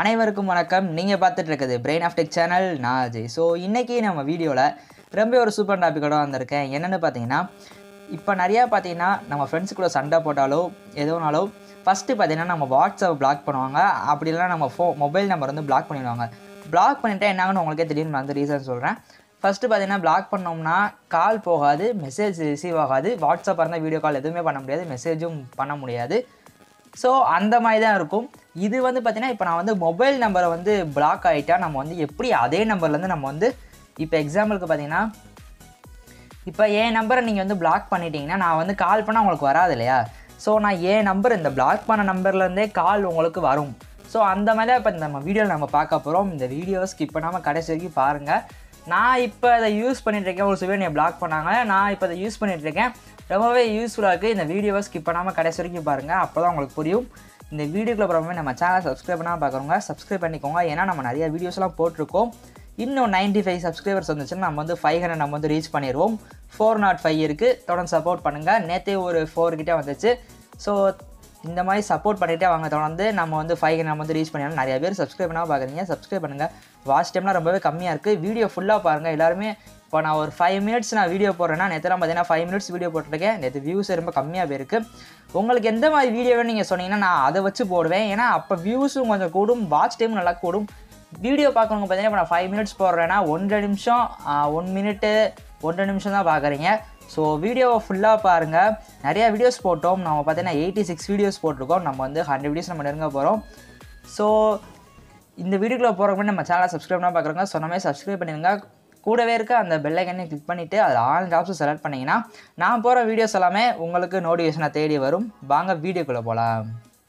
அனைவருக்கும் வணக்கம் நீங்கள் பார்த்துட்டு இருக்குது பிரெயின் ஆஃப் டெக் சேனல் நான் அஜய் ஸோ இன்றைக்கி நம்ம வீடியோவில் ரொம்ப ஒரு சூப்பர் டாப்பிக்கோட வந்திருக்கேன் என்னென்னு பார்த்தீங்கன்னா இப்போ நிறையா பார்த்தீங்கன்னா நம்ம ஃப்ரெண்ட்ஸ் கூட சண்டை போட்டாலோ எதுனாலோ ஃபஸ்ட்டு பார்த்தீங்கன்னா நம்ம வாட்ஸ்அப் பிளாக் பண்ணுவாங்க அப்படி இல்லைனா நம்ம ஃபோ மொபைல் நம்பர் வந்து பிளாக் பண்ணிடுவாங்க பிளாக் பண்ணிட்டா என்னாங்கன்னு உங்களுக்கே தெரியும் நான் வந்து ரீசன் சொல்கிறேன் ஃபஸ்ட்டு பார்த்தீங்கன்னா பிளாக் பண்ணோம்னா கால் போகாது மெசேஜ் ரிசீவ் ஆகாது வாட்ஸ்அப் இருந்தால் வீடியோ கால் எதுவுமே பண்ண முடியாது மெசேஜும் பண்ண முடியாது ஸோ அந்த மாதிரி தான் இருக்கும் இது வந்து பார்த்தீங்கன்னா இப்போ நான் வந்து மொபைல் நம்பரை வந்து பிளாக் ஆகிட்டா நம்ம வந்து எப்படி அதே நம்பர்லேருந்து நம்ம வந்து இப்போ எக்ஸாம்பிளுக்கு பார்த்தீங்கன்னா இப்போ என் நம்பரை நீங்கள் வந்து பிளாக் பண்ணிட்டீங்கன்னா நான் வந்து கால் பண்ணால் உங்களுக்கு வராது இல்லையா ஸோ நான் என் நம்பர் இந்த பிளாக் பண்ண நம்பர்லேருந்தே கால் உங்களுக்கு வரும் ஸோ அந்த மாதிரி தான் இப்போ நம்ம வீடியோவில் நம்ம பார்க்க போகிறோம் இந்த வீடியோவை ஸ்கிப் பண்ணாமல் கடைசி வரைக்கும் பாருங்கள் நான் இப்போ அதை யூஸ் பண்ணிட்டு இருக்கேன் ஒரு சில என்னை பிளாக் பண்ணாங்க நான் இப்போ அதை யூஸ் பண்ணிட்டு இருக்கேன் ரொம்பவே யூஸ்ஃபுல்லாக இருக்குது இந்த வீடியோவை ஸ்கிப் பண்ணாமல் கடைசி வரைக்கும் பாருங்கள் அப்போ தான் உங்களுக்கு புரியும் இந்த வீடியோக்குள்ள போகிறவங்க நம்ம சேனல் சப்ஸ்கிரைப் பண்ணால் பார்க்குறவங்க சப்ஸ்கிரைப் பண்ணிக்கோங்க ஏன்னா நம்ம நிறைய வீடியோஸ்லாம் போட்டிருக்கோம் இன்னும் நைன்ட்டி ஃபைவ் சப்ஸ்கிரைபர்ஸ் வந்துச்சுன்னா நம்ம வந்து ஃபைவ் ஹண்ட்ரட் நம்ம வந்து ரீச் பண்ணிடுவோம் ஃபோர் நாட் ஃபைவ் இருக்குது தொடர்ந்து சப்போர்ட் பண்ணுங்கள் நேற்றே ஒரு ஃபோர் கிட்டே வந்துச்சு ஸோ இந்த மாதிரி சப்போர்ட் பண்ணிகிட்டே வாங்க தொடர்ந்து நம்ம வந்து ஃபைவ் ஹண்ட்ரட் நம்ம வந்து ரீச் பண்ணிடலாம் நிறைய பேர் சப்ஸ்கிரைப் பண்ணால் பார்க்குறீங்க சப்ஸ்கிரைப் பண்ணுங்கள் வாட்ச் டைம்லாம் ரொம்பவே கம்மியாக இருக்குது வீடியோ ஃபுல்லாக பாருங்கள் எல்லாருமே இப்போ நான் ஒரு ஃபைவ் மினிட்ஸ் நான் வீடியோ போடுறேன்னா நேற்றுலாம் பார்த்தீங்கன்னா ஃபைவ் மினிட்ஸ் வீடியோ போட்டிருக்கேன் நேற்று வியூஸ் ரொம்ப கம்மியாக போயிருக்கு உங்களுக்கு எந்த மாதிரி வீடியோவை நீங்கள் சொன்னீங்கன்னா நான் அதை வச்சு போடுவேன் ஏன்னா அப்போ வியூஸும் கொஞ்சம் கூடும் வாட்ச் டைமும் நல்லா கூடும் வீடியோ பார்க்குறவங்க பார்த்தீங்கன்னா இப்போ நான் ஃபைவ் மினிட்ஸ் போடுறேன்னா ஒன்றரை நிமிஷம் ஒன் மினிட்டு ஒன்றரை நிமிஷம் தான் பார்க்குறீங்க ஸோ வீடியோவை ஃபுல்லாக பாருங்கள் நிறையா வீடியோஸ் போட்டோம் நம்ம பார்த்தீங்கன்னா எயிட்டி சிக்ஸ் வீடியோஸ் போட்டிருக்கோம் நம்ம வந்து ஹண்ட்ரட் வீடியோஸ் நம்ம நெருங்க போகிறோம் ஸோ இந்த வீடியோக்குள்ளே போகிறக்கு முன்னாடி நம்ம சேனலை சப்ஸ்கிரைப் பண்ணால் பார்க்குறவங்க சொன்ன மாதிரி சப்ஸ்கிரைப் பண்ணிடுங்க கூடவே இருக்க அந்த பெல் ஐக்கனை கிளிக் பண்ணிவிட்டு அதில் ஆல் ஜாப்ஸும் செலக்ட் பண்ணிங்கன்னா நான் போகிற வீடியோஸ் எல்லாமே உங்களுக்கு நோட்டிஃபிகேஷனை தேடி வரும் வாங்க வீடியோக்குள்ளே போகலாம்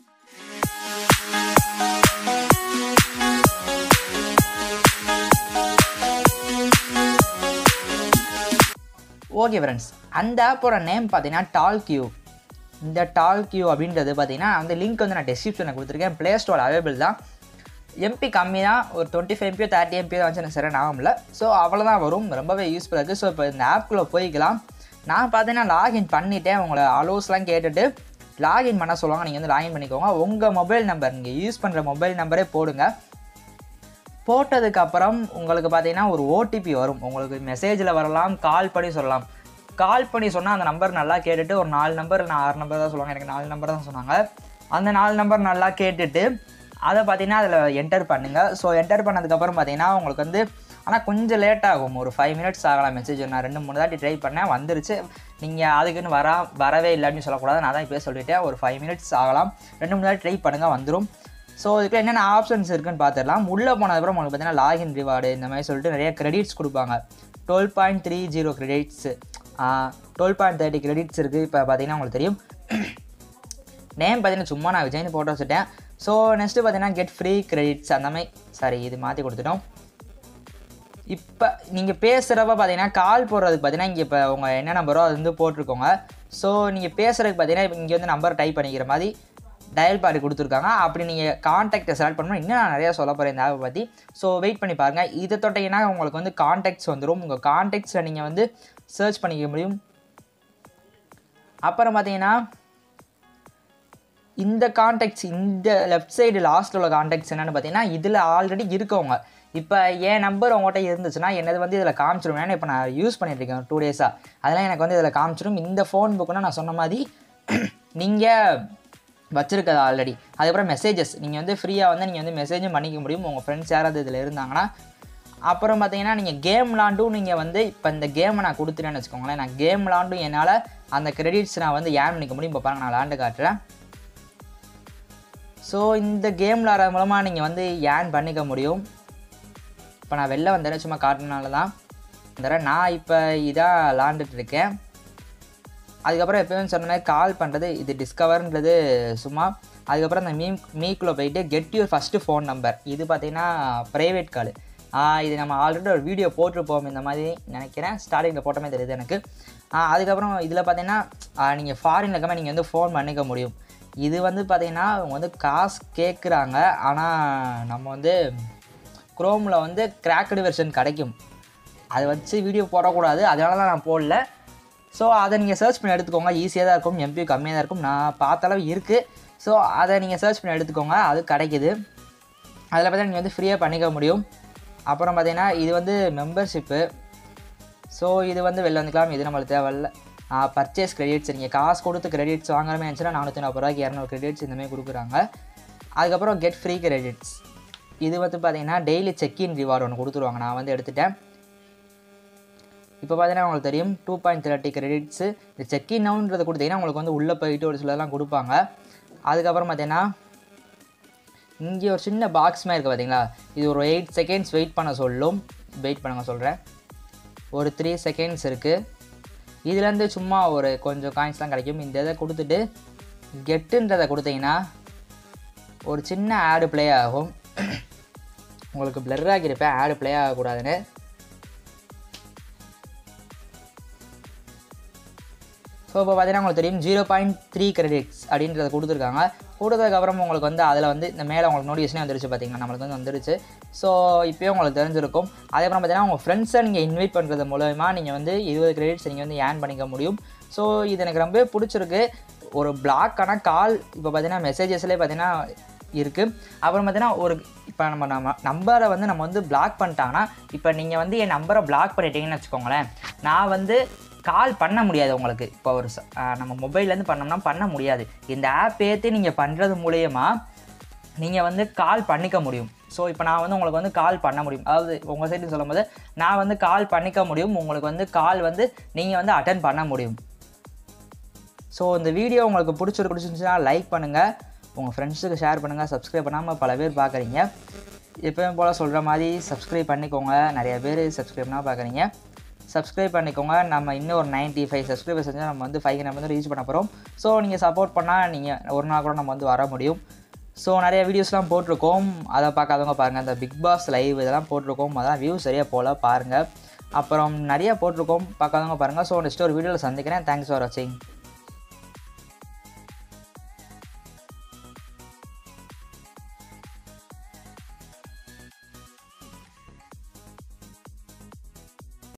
ஓகே ஃப்ரெண்ட்ஸ் அந்த ஆப்போட நேம் பார்த்தீங்கன்னா டால் கியூ இந்த டால் கியூ அப்படின்றது பார்த்தீங்கன்னா அந்த லிங்க் வந்து நான் டெஸ்கிரிப்ஷனில் கொடுத்துருக்கேன் ப்ளே ஸ்டோர் அவைலபிள் தான் எம்பி கம்மி தான் ஒரு டுவெண்ட்டி ஃபைவ் எம்பியோ தேர்ட்டி எம்பியோ தான் வச்சு எனக்கு சரியான ஆகல ஸோ அவ்வளோதான் வரும் ரொம்பவே யூஸ்ஃபுல்லாக இருக்குது ஸோ இப்போ இந்த ஆப்குள்ளே போய்க்கலாம் நான் பார்த்தீங்கன்னா லாகின் பண்ணிவிட்டேன் உங்களை அலோஸ்லாம் கேட்டுட்டு லாகின் பண்ண சொல்லுவாங்க நீங்கள் வந்து லாகின் பண்ணிக்கோங்க உங்கள் மொபைல் நம்பர் நீங்கள் யூஸ் பண்ணுற மொபைல் நம்பரே போடுங்க போட்டதுக்கப்புறம் உங்களுக்கு பார்த்தீங்கன்னா ஒரு ஓடிபி வரும் உங்களுக்கு மெசேஜில் வரலாம் கால் பண்ணி சொல்லலாம் கால் பண்ணி சொன்னால் அந்த நம்பர் நல்லா கேட்டுட்டு ஒரு நாலு நம்பர் நான் ஆறு நம்பர் தான் சொல்லுவாங்க எனக்கு நாலு நம்பர் தான் சொன்னாங்க அந்த நாலு நம்பர் நல்லா கேட்டுட்டு அதை பார்த்தீங்கன்னா அதில் என்டர் பண்ணுங்கள் ஸோ என்டர் பண்ணதுக்கப்புறம் பார்த்தீங்கன்னா உங்களுக்கு வந்து ஆனால் கொஞ்சம் லேட் ஆகும் ஒரு ஃபைவ் மினிட்ஸ் ஆகலாம் மெசேஜ் நான் ரெண்டு மூணு தாட்டி ட்ரை பண்ணேன் வந்துருச்சு நீங்கள் அதுக்குன்னு வரா வரவே இல்லைன்னு சொல்லக்கூடாது நான் தான் இப்போ சொல்லிட்டேன் ஒரு ஃபைவ் மினிட்ஸ் ஆகலாம் ரெண்டு மூணு தாட்டி ட்ரை பண்ணுங்கள் வந்துடும் ஸோ இதுக்கு என்னென்ன ஆப்ஷன்ஸ் இருக்குன்னு பார்த்துடலாம் உள்ளே போனதுக்கப்புறம் உங்களுக்கு பார்த்தீங்கன்னா லாகின் ரிவார்டு இந்த மாதிரி சொல்லிட்டு நிறைய கிரெடிட்ஸ் கொடுப்பாங்க டுவெல் பாயிண்ட் த்ரீ ஜீரோ கிரெடிட்ஸு டுவெல் பாயிண்ட் தேர்ட்டி கிரெடிட்ஸ் இருக்குது இப்போ பார்த்தீங்கன்னா உங்களுக்கு தெரியும் நேம் பார்த்தீங்கன்னா சும்மா நான் விஜய்னு போட்டு வச்சுட்டேன் ஸோ நெக்ஸ்ட்டு பார்த்தீங்கன்னா கெட் ஃப்ரீ கிரெடிட்ஸ் அந்த மாதிரி சாரி இது மாற்றி கொடுத்துட்டோம் இப்போ நீங்கள் பேசுகிறப்ப பார்த்தீங்கன்னா கால் போடுறதுக்கு பார்த்தீங்கன்னா இங்கே இப்போ உங்கள் என்ன நம்பரோ அது வந்து போட்டிருக்கோங்க ஸோ நீங்கள் பேசுகிறதுக்கு பார்த்தீங்கன்னா இங்கே வந்து நம்பர் டைப் பண்ணிக்கிற மாதிரி டயல் பாடி கொடுத்துருக்காங்க அப்படி நீங்கள் காண்டாக்டை செலக்ட் பண்ணணும் இன்னும் நான் நிறையா சொல்ல போகிறேன் இந்த ஆப்பை பற்றி ஸோ வெயிட் பண்ணி பாருங்கள் இதை தொட்டிங்கன்னா உங்களுக்கு வந்து காண்டாக்ட்ஸ் வந்துடும் உங்கள் காண்டாக்ட்ஸில் நீங்கள் வந்து சர்ச் பண்ணிக்க முடியும் அப்புறம் பார்த்தீங்கன்னா இந்த காண்டாக்ட்ஸ் இந்த லெஃப்ட் சைடு லாஸ்ட்டில் உள்ள காண்டாக்ட்ஸ் என்னென்னு பார்த்தீங்கன்னா இதில் ஆல்ரெடி இருக்கவங்க இப்போ என் நம்பர் உங்கள்கிட்ட இருந்துச்சுன்னா என்னது வந்து இதில் காமிச்சிடும் ஏன்னா இப்போ நான் யூஸ் பண்ணிட்டுருக்கேன் டூ டேஸாக அதெல்லாம் எனக்கு வந்து இதில் காமிச்சிடும் இந்த ஃபோன் புக்குன்னா நான் சொன்ன மாதிரி நீங்கள் வச்சுருக்கது ஆல்ரெடி அதுக்கப்புறம் மெசேஜஸ் நீங்கள் வந்து ஃப்ரீயாக வந்து நீங்கள் வந்து மெசேஜும் பண்ணிக்க முடியும் உங்கள் ஃப்ரெண்ட்ஸ் யாராவது இதில் இருந்தாங்கன்னா அப்புறம் பார்த்தீங்கன்னா நீங்கள் கேம் விளாண்டும் நீங்கள் வந்து இப்போ இந்த கேமை நான் கொடுத்துட்டேன்னு வச்சுக்கோங்களேன் நான் கேம் விளாண்டும் என்னால் அந்த கிரெடிட்ஸ் நான் வந்து ஏன் பண்ணிக்க முடியும் இப்போ பாருங்கள் நான் விளாண்டு காட்டுறேன் ஸோ இந்த கேம் விளாட்றது மூலமாக நீங்கள் வந்து ஏன் பண்ணிக்க முடியும் இப்போ நான் வெளில வந்தேன் சும்மா காட்டுனால தான் இந்த நான் இப்போ இதாக விளாண்டுட்டு இருக்கேன் அதுக்கப்புறம் எப்பயும் சொன்ன மாதிரி கால் பண்ணுறது இது டிஸ்கவர்ன்றது சும்மா அதுக்கப்புறம் அந்த மீ மீக்குள்ளே போயிட்டு get your first phone number இது பார்த்தீங்கன்னா ப்ரைவேட் கால் இது நம்ம ஆல்ரெடி ஒரு வீடியோ போட்டிருப்போம் இந்த மாதிரி நினைக்கிறேன் ஸ்டார்டிங்கில் போட்டமே தெரியுது எனக்கு அதுக்கப்புறம் இதில் பார்த்தீங்கன்னா நீங்கள் ஃபாரினில் இருக்காமல் நீங்கள் வந்து ஃபோன் பண்ணிக்க முடியும் இது வந்து பார்த்தீங்கன்னா அவங்க வந்து காசு கேட்குறாங்க ஆனால் நம்ம வந்து க்ரோமில் வந்து கிராக்கடு வெர்ஷன் கிடைக்கும் அதை வச்சு வீடியோ போடக்கூடாது அதனால தான் நான் போடல ஸோ அதை நீங்கள் சர்ச் பண்ணி எடுத்துக்கோங்க ஈஸியாக தான் இருக்கும் எம்பி கம்மியாக தான் இருக்கும் நான் பார்த்த அளவு இருக்குது ஸோ அதை நீங்கள் சர்ச் பண்ணி எடுத்துக்கோங்க அது கிடைக்குது அதில் பார்த்தீங்கன்னா நீங்கள் வந்து ஃப்ரீயாக பண்ணிக்க முடியும் அப்புறம் பார்த்தீங்கன்னா இது வந்து மெம்பர்ஷிப்பு ஸோ இது வந்து வெளில வந்துக்கலாம் இது நம்மளுக்கு தேவையில்ல பர்ச்சேஸ் கிரெடிட்ஸ் நீங்கள் காசு கொடுத்து கிரெடிட்ஸ் வாங்குற மாதிரி இருந்துச்சுன்னா நானூற்றி நாற்பது ரூபாய்க்கு இரநூறு கிரெடிட்ஸ் இந்தமாதிரி கொடுக்குறாங்க அதுக்கப்புறம் கெட் ஃப்ரீ கிரெடிட்ஸ் இது வந்து பார்த்தீங்கன்னா டெய்லி செக்இன் ரிவார்டு ஒன்று கொடுத்துருவாங்க நான் வந்து எடுத்துட்டேன் இப்போ பார்த்தீங்கன்னா உங்களுக்கு தெரியும் டூ பாயிண்ட் தேர்ட்டி கிரெடிட்ஸு இந்த செக்இன் நவுன்றதை கொடுத்தீங்கன்னா உங்களுக்கு வந்து உள்ளே போயிட்டு ஒரு சிலதெல்லாம் கொடுப்பாங்க அதுக்கப்புறம் பார்த்தீங்கன்னா இங்கே ஒரு சின்ன பாக்ஸ் மாதிரி இருக்குது பார்த்தீங்களா இது ஒரு எயிட் செகண்ட்ஸ் வெயிட் பண்ண சொல்லும் வெயிட் பண்ணுங்க சொல்கிறேன் ஒரு த்ரீ செகண்ட்ஸ் இருக்குது இதுலேருந்து சும்மா ஒரு கொஞ்சம் காயின்ஸ்லாம் கிடைக்கும் இந்த இதை கொடுத்துட்டு கெட்டுன்றதை கொடுத்தீங்கன்னா ஒரு சின்ன ஆடு ப்ளே ஆகும் உங்களுக்கு பிளர் ஆகியிருப்பேன் ஆடு ப்ளே ஆகக்கூடாதுன்னு ஸோ இப்போ பார்த்தீங்கன்னா உங்களுக்கு தெரியும் ஜீரோ பாயிண்ட் த்ரீ கிரெடிட்ஸ் அப்படின்றத கொடுத்துருக்காங்க கொடுத்ததுக்கப்புறம் உங்களுக்கு வந்து அதில் வந்து இந்த மேலே உங்களுக்கு நோட்டிஃபிகேஷனே வந்துருச்சு பார்த்தீங்கன்னா நம்மளுக்கு வந்து வந்துருச்சு ஸோ இப்போயே உங்களுக்கு தெரிஞ்சிருக்கும் அதேப்புறம் பார்த்தீங்கன்னா உங்கள் ஃப்ரெண்ட்ஸை நீங்கள் இன்வைட் பண்ணுறது மூலயமா நீங்கள் வந்து இருபது கிரெடிட்ஸ் நீங்கள் வந்து ஏர்ன் பண்ணிக்க முடியும் ஸோ இது எனக்கு ரொம்பவே பிடிச்சிருக்கு ஒரு பிளாக்கான கால் இப்போ பார்த்தீங்கன்னா மெசேஜஸ்லேயே பார்த்தீங்கன்னா இருக்குது அப்புறம் பார்த்தீங்கன்னா ஒரு இப்போ நம்ம நம்ம நம்பரை வந்து நம்ம வந்து பிளாக் பண்ணிட்டாங்கன்னா இப்போ நீங்கள் வந்து என் நம்பரை பிளாக் பண்ணிட்டீங்கன்னு வச்சுக்கோங்களேன் நான் வந்து கால் பண்ண முடியாது உங்களுக்கு இப்போ ஒரு ச- ஆஹ் நம்ம மொபைல்லேருந்து பண்ணோம்னா பண்ண முடியாது இந்த ஆப் ஏற்றி நீங்கள் பண்ணுறது மூலயமா நீங்கள் வந்து கால் பண்ணிக்க முடியும் ஸோ இப்போ நான் வந்து உங்களுக்கு வந்து கால் பண்ண முடியும் அதாவது உங்கள் சைடு சொல்லும்போது நான் வந்து கால் பண்ணிக்க முடியும் உங்களுக்கு வந்து கால் வந்து நீங்கள் வந்து அட்டன் பண்ண முடியும் ஸோ இந்த வீடியோ உங்களுக்கு பிடிச்சிரு பிடிச்சிருந்துச்சுன்னா லைக் பண்ணுங்கள் உங்கள் ஃப்ரெண்ட்ஸுக்கு ஷேர் பண்ணுங்கள் சப்ஸ்கிரைப் பண்ணாமல் பல பேர் பார்க்குறீங்க எப்பயும் போல் சொல்கிற மாதிரி சப்ஸ்கிரைப் பண்ணிக்கோங்க நிறைய பேர் சப்ஸ்கிரைப் பண்ணால் பார்க்குறீங்க சப்ஸ்கிரைப் பண்ணிக்கோங்க நம்ம இன்னும் ஒரு 95 ஃபைவ் சப்ஸ்கிரைபர் செஞ்சால் நம்ம வந்து ஃபைவ் நம்ம வந்து ரீச் பண்ண போகிறோம் ஸோ நீங்கள் சப்போர்ட் பண்ணால் நீங்கள் ஒரு நாள் கூட நம்ம வந்து வர முடியும் ஸோ நிறைய வீடியோஸ்லாம் போட்டிருக்கோம் அதை பார்க்காதவங்க பாருங்கள் இந்த பிக் பாஸ் லைவ் இதெல்லாம் போட்டிருக்கோம் அதான் வியூ சரியாக போல் பாருங்கள் அப்புறம் நிறைய போட்டிருக்கோம் பார்க்காதவங்க பாருங்கள் ஸோ நெக்ஸ்ட் ஒரு வீடியோவில் சந்திக்கிறேன் தேங்க்ஸ் ஃபார் வாட்சிங்